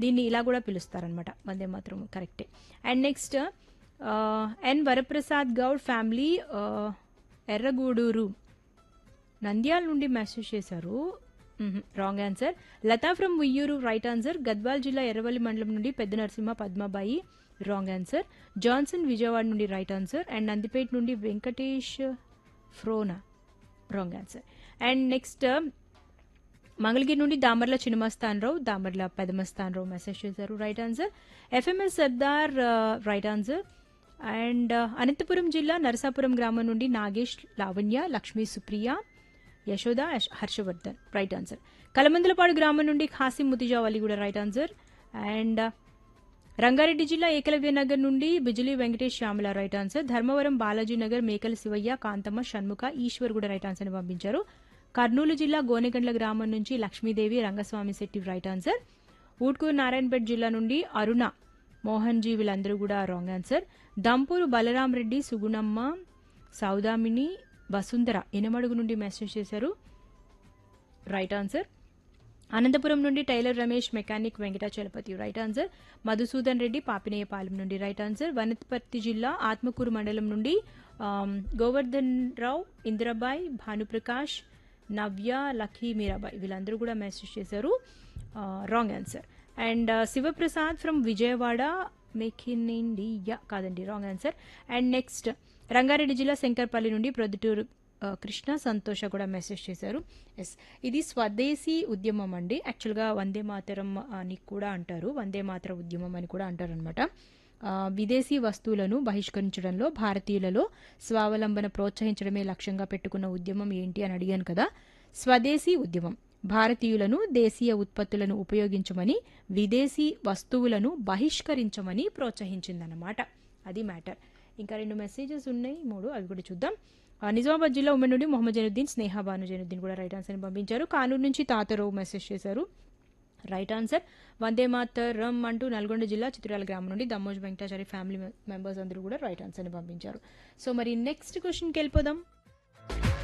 దీన్ని ఇలా కూడా పిలుస్తారనమాట వందే మాత్రం కరెక్టే and next N Varaprasad Goud family Erragudur Nandyal నుండి మెసేజ్ చేశారు wrong answer Latha from Uyyuru right answer Gadwal జిల్లా ఎర్రవల్లి మండలం నుండి పెద్ద Narasimha Padmabai wrong answer Johnson Vijayawada నుండి రైట్ ఆన్సర్ అండ్ నందిపేట నుండి Venkatesh Frona wrong answer and next Mangalagiri నుండి దామర్ల చిన్నమస్తానరావు దామర్ల పెదమస్తానరావు మెసేజ్ చేశారు right answer FMS Sardar right answer and Anantapuram జిల్లా నరసాపురం గ్రామం నుండి నాగేష్ లావణ్య లక్ష్మీ సుప్రియ యశోద యశ్- హర్షవర్ధన్ రైట్ ఆన్సర్ కలమందలపాడు గ్రామం నుండి ఖాసిం ముతిజావ్ అలీ కూడా రైట్ ఆన్సర్ అండ్ రంగారెడ్డి జిల్లా ఏకలవ్య నగర్ నుండి బిజిలీ వెంకటేష్ శ్యామల రైట్ ఆన్సర్ ధర్మవరం బాలాజీ నగర్ మేకల శివయ్య కాంతమ్మ షణ్ముఖ ఈశ్వర్ కూడా రైట్ ఆన్సర్ పంపించారు కర్నూలు జిల్లా గోనెగండ్ల గ్రామం నుంచి లక్ష్మీదేవి రంగస్వామి శెట్టి రైట్ ఆన్సర్ ఊట్కూరు నారాయణపేట జిల్లా నుండి అరుణ మోహన్ జీ వీళ్ళందరూ కూడా రాంగ్ ఆన్సర్ దంపూరు బలరాం రెడ్డి సుగుణమ్మ సౌదామిని వసుంధర ఎనమడుగు నుండి మెసేజ్ చేశారు రైట్ ఆన్సర్ అనంతపురం నుండి tailor Ramesh mechanic Venkatachalapathi right answer Madhusudan Reddy Papineyapalem నుండి రైట్ ఆన్సర్ వనపర్తి జిల్లా ఆత్మకూరు మండలం నుండి ఆమ్, గోవర్ధన్ రావు ఇందిరాబాయ్ భానుప్రకాష్ నవ్య లఖీ మీరాబాయ్ వీళ్ళందరూ కూడా మెసేజ్ చేశారు wrong answer and Sivaprasad from Vijayawada make in India కాదండి wrong answer and next Rangareddy జిల్లా శంకర్పల్లి నుండి ప్రొద్దుటూరు ఆ, కృష్ణ సంతోష కూడా మెసేజ్ చేశారు ఎస్ ఇది స్వదేశీ ఉద్యమం అండి యాక్చువల్గా వందే మాతరం అని కూడా అంటారు వందే మాతర ఉద్యమం అని కూడా అంటారు అనమాట విదేశీ వస్తువులను బహిష్కరించడంలో భారతీయులలో స్వావలంబన ప్రోత్సహించడమే లక్ష్యంగా పెట్టుకున్న ఉద్యమం ఏంటి అని అడిగాను కదా స్వదేశీ ఉద్యమం భారతీయులను దేశీయ ఉత్పత్తులను ఉపయోగించమని విదేశీ వస్తువులను బహిష్కరించమని ప్రోత్సహించిందన్నమాట అది మ్యాటర్ ఇంకా రెండు మెసేజెస్ ఉన్నాయి మూడు అవి కూడా చూద్దాం ఆ, నిజామాబాద్ జిల్లా ఉమ్మడి నుండి మొహమ్మద్ జైనుద్దీన్ స్నేహ భాను జైనుద్దీన్ కూడా రైట్ ఆన్సర్ని పంపించారు కానూరు నుంచి తాతరావు మెసేజ్ చేశారు రైట్ ఆన్సర్ వందే మాతరం అంటూ నల్గొండ జిల్లా చిత్రాల గ్రామం నుండి దమ్మోజ్ వెంకటాచారి ఫ్యామిలీ మెంబర్స్ అందరూ కూడా రైట్ ఆన్సర్ని పంపించారు సో మరి నెక్స్ట్ క్వశ్చన్కి వెళ్ళిపోదాం